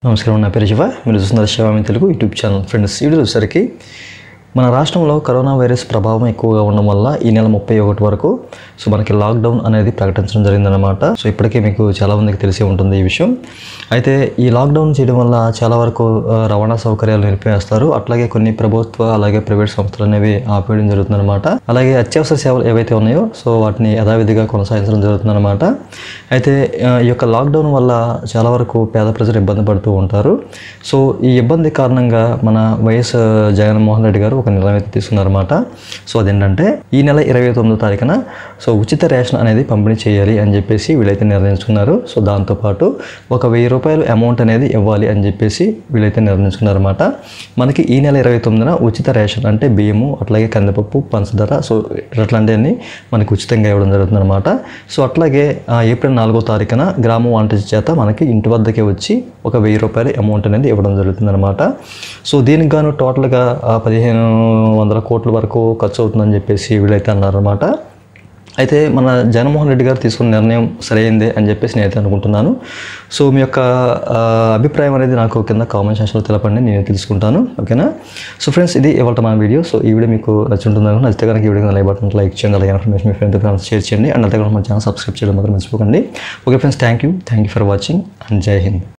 నమస్కారం నా పేరు శివ మీరు చూస్తున్నారు Shivami Telugu YouTube channel friends video వచ్చేసరికి మన రాష్ట్రంలో కరోనా వైరస్ ప్రభావం ఎక్కువగా ఉండడం వల్ల ఈ నెల ముప్పై ఒకటి వరకు సో మనకి లాక్డౌన్ అనేది ప్రకటించడం జరిగిందనమాట సో ఇప్పటికే మీకు చాలా మందికి తెలిసి ఉంటుంది ఈ విషయం అయితే ఈ లాక్డౌన్ చేయడం వల్ల చాలా వరకు ఆ, రవాణా సౌకర్యాలు నిలిపివేస్తారు అట్లాగే కొన్ని ప్రభుత్వ అలాగే ప్రైవేట్ సంస్థలు అనేవి ఆపేయడం జరుగుతుందన్నమాట అలాగే అత్యవసర సేవలు ఏవైతే ఉన్నాయో సో వాటిని యథావిధిగా కొనసాగించడం జరుగుతుందన్నమాట అయితే ఆ, ఈ యొక్క లాక్డౌన్ వల్ల చాలా వరకు పేద ప్రజలు ఇబ్బంది పడుతూ ఉంటారు సో ఈ ఇబ్బంది కారణంగా మన వైఎస్ జగన్మోహన్ రెడ్డి గారు ఒక నిర్ణయం అయితే తీసుకున్నారన్నమాట సో అదేంటంటే ఈ నెల ఇరవై తొమ్మిదో తారీఖున సో ఉచిత రేషన్ అనేది పంపిణీ చేయాలి అని చెప్పేసి వీళ్ళైతే నిర్ణయించుకున్నారు సో దాంతోపాటు ఒక వెయ్యి రూపాయలు అమౌంట్ అనేది ఇవ్వాలి అని చెప్పేసి వీళ్ళైతే నిర్ణయించుకున్నారన్నమాట మనకి ఈ నెల ఇరవై తొమ్మిదిన ఉచిత రేషన్ అంటే బియ్యము అట్లాగే కందిపప్పు పంచదార సో ఇట్లాంటివన్నీ మనకి ఉచితంగా ఇవ్వడం జరుగుతుందన్నమాట సో అట్లాగే ఆ, ఏప్రిల్ నాలుగో తారీఖున గ్రామ వంట చేత మనకి ఇంటి వద్దకే వచ్చి ఒక వెయ్యి రూపాయల అమౌంట్ అనేది ఇవ్వడం జరుగుతుందన్నమాట సో దీనికి గాను టోటల్గా ఆ, పదిహేను వందల కోట్ల వరకు ఖర్చు అవుతుందని చెప్పేసి వీళ్ళైతే అన్నారన్నమాట అయితే మన జగన్మోహన్ రెడ్డి గారు తీసుకున్న నిర్ణయం సరైందే అని చెప్పేసి నేనైతే అనుకుంటున్నాను సో మీ యొక్క ఆ, అభిప్రాయం అనేది నాకు కింద కామెంట్ సెక్షన్లో తెలపండి నేను తెలుసుకుంటాను ఓకేనా సో ఫ్రెండ్స్ ఇది ఇవాళ మన వీడియో సో ఈ వీడియో మీకు నచ్చుంటుందని నచ్చితే కనుక ఈ వీడియో లైక్ బటన్ లైక్ చేయండి అలాగే ఇన్ఫర్మేషన్ మీ ఫ్రెండ్ ఫ్రెండ్స్ షేర్ చేయండి అండ్ అలాగే మన ఛానల్ సబ్స్క్రైబ్ చేయడం మాత్రం మర్చిపోకండి okay friends thank you thank you for watching and జై హింద్